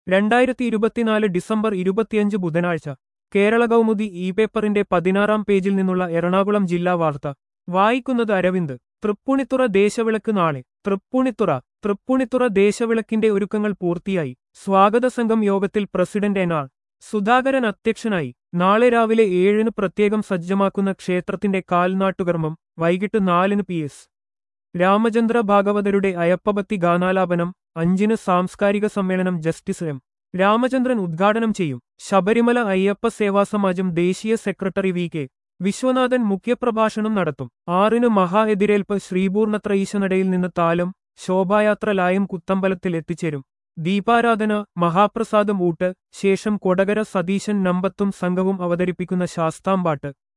രണ്ടായിരത്തി ഇരുപത്തിനാല് ഡിസംബർ ഇരുപത്തിയഞ്ച് ബുധനാഴ്ച കേരള കൗമുദി ഇ പേപ്പറിന്റെ പതിനാറാം പേജിൽ നിന്നുള്ള എറണാകുളം ജില്ലാ വാർത്ത വായിക്കുന്നത് അരവിന്ദ് തൃപ്പൂണിത്തുറ ദേശവിളക്ക് നാളെ തൃപ്പൂണിത്തുറ തൃപ്പൂണിത്തുറ ദേശവിളക്കിന്റെ ഒരുക്കങ്ങൾ പൂർത്തിയായി സ്വാഗത സംഘം യോഗത്തിൽ പ്രസിഡന്റ് എൻ ആർ സുധാകരൻ അധ്യക്ഷനായി നാളെ രാവിലെ ഏഴിന് പ്രത്യേകം സജ്ജമാക്കുന്ന ക്ഷേത്രത്തിന്റെ കാൽനാട്ടുകർമ്മം വൈകിട്ട് നാലിന് പി എസ് രാമചന്ദ്ര ഭാഗവതരുടെ അയപ്പഭക്തി ഗാനാലാപനം അഞ്ചിന് സാംസ്കാരിക സമ്മേളനം ജസ്റ്റിസ് എം രാമചന്ദ്രൻ ഉദ്ഘാടനം ചെയ്യും ശബരിമല അയ്യപ്പ സേവാ സമാജം ദേശീയ സെക്രട്ടറി വി കെ വിശ്വനാഥൻ മുഖ്യപ്രഭാഷണം നടത്തും ആറിന് മഹാ എതിരേൽപ്പ് ശ്രീപൂർണത്ര ഈശനടയിൽ നിന്ന് താലം ശോഭായാത്ര ലായം കുത്തമ്പലത്തിൽ എത്തിച്ചേരും ദീപാരാധന മഹാപ്രസാദം ഊട്ട് ശേഷം കൊടകര സതീശൻ നമ്പത്തും സംഘവും അവതരിപ്പിക്കുന്ന ശാസ്താംപാട്ട്